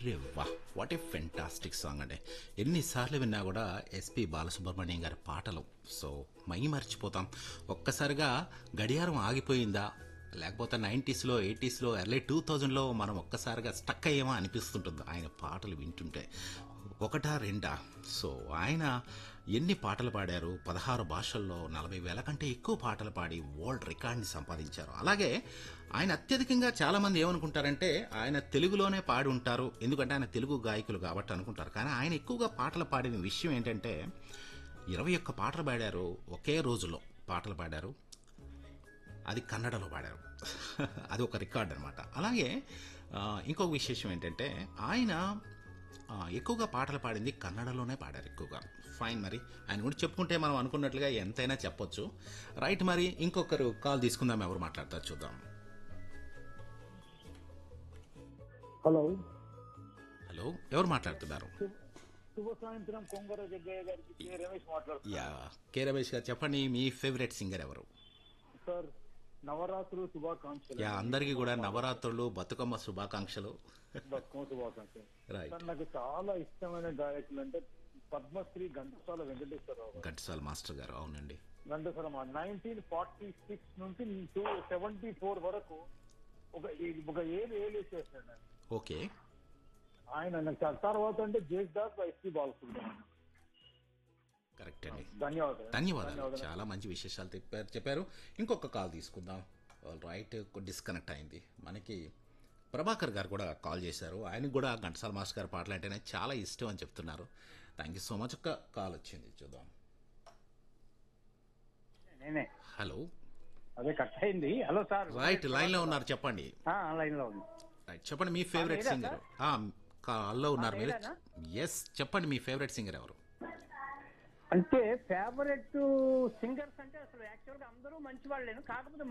అరే వా what a fantastic song అండి ఎన్నిసార్లు విన్నా కూడా ఎస్పి బాలసుబ్రహ్మణ్యం గారి పాటలు సో మై మర్చిపోతాం ఒక్కసారిగా గడియారం ఆగిపోయిందా లేకపోతే నైంటీస్లో ఎయిటీస్లో ఎర్లీ టూ థౌజండ్లో మనం ఒక్కసారిగా స్టక్ అయ్యేమో అనిపిస్తుంటుంది ఆయన పాటలు వింటుంటే ఒకటా రెండా సో ఆయన ఎన్ని పాటలు పాడారు పదహారు భాషల్లో నలభై వేల కంటే ఎక్కువ పాటలు పాడి వరల్డ్ రికార్డ్ని సంపాదించారు అలాగే ఆయన అత్యధికంగా చాలామంది ఏమనుకుంటారంటే ఆయన తెలుగులోనే పాడి ఉంటారు ఎందుకంటే ఆయన తెలుగు గాయకులు కాబట్టి అనుకుంటారు కానీ ఆయన ఎక్కువగా పాటలు పాడిన విషయం ఏంటంటే ఇరవై ఒక్క పాటలు పాడారు ఒకే రోజులో పాటలు పాడారు అది కన్నడలో పాడారు అది ఒక రికార్డ్ అనమాట అలాగే ఆ, ఇంకొక విశేషం ఏంటంటే ఆయన ఆ, ఎక్కువగా పాటలు పాడింది కన్నడలోనే పాడారు ఎక్కువగా ఫైన్ మరి ఆయన గురించి చెప్పుకుంటే మనం అనుకున్నట్లుగా ఎంతైనా చెప్పొచ్చు రైట్ మరి ఇంకొకరు కాల్ తీసుకుందాం ఎవరు మాట్లాడతారు చూద్దాం హలో హలో ఎవరు మాట్లాడుతున్నారు శుభ సాయంత్రం కొంగర జగ్గయ్య గారికి కే రమేష్ మాట్లాడుతున్నారు యా కే రమేష్ గారు చెప్పండి మీ ఫేవరెట్ సింగర్ ఎవరు సార్ నవరాత్రులు శుభాకాంక్షలు యా అందరికీ కూడా నవరాత్రులు బతుకమ్మ శుభాకాంక్షలు బతుకమ్మ శుభాకాంక్షలు రైట్ సార్ నాకు చాలా ఇష్టమైన గాయకులు అంటే పద్మశ్రీ ఘంటసాల వెంకటేశ్వరరావు గారు. ఘంటసాల మాస్టర్ గారు అవునండి ఘంటసాల నైన్టీన్ ఫార్టీ సిక్స్ నుంచి టూ సెవెంటీ ఫోర్ వరకు ఒక ఈ- ఒక ఏడు ఏళ్ళు చేశాడు ఆయన. ఓకే ఆయన నాకు చాలా తర్వాత అంటే జేస్దాస్ ఎస్పీ బాలసుబ్రహ్మణ్యం కరెక్ట్ అండి ధన్యవాదాలు ధన్యవాదాలు చాలా మంచి విశేషాలు చెప్పారు చెప్పారు ఇంకొక కాల్ తీసుకుందాం ఆల్ రైట్ డిస్కనెక్ట్ అయింది మనకి ప్రభాకర్ గారు కూడా కాల్ చేశారు ఆయనకు కూడా ఘంటసాల మాస్టర్ గారి పాటలు అంటేనే చాలా ఇష్టం అని చెప్తున్నారు థ్యాంక్ యూ సో మచ్ ఒక కాల్ వచ్చింది చూద్దాం నేనే హలో అదే కట్ అయింది హలో సార్ రైట్ లైన్లో ఉన్నారు చెప్పండి లైన్ లో ఉంది రైట్ చెప్పండి మీ ఫేవరెట్ మీరా సింగర్ కాల్లో ఉన్నారు మీరు మీరేనా? ఎస్ చెప్పండి మీ ఫేవరెట్ సింగర్ ఎవరు అంటే ఫేవరెట్ సింగర్స్ అంటే అసలు యాక్చువల్ గా అందరూ మంచి వాళ్ళేను కాకపోతే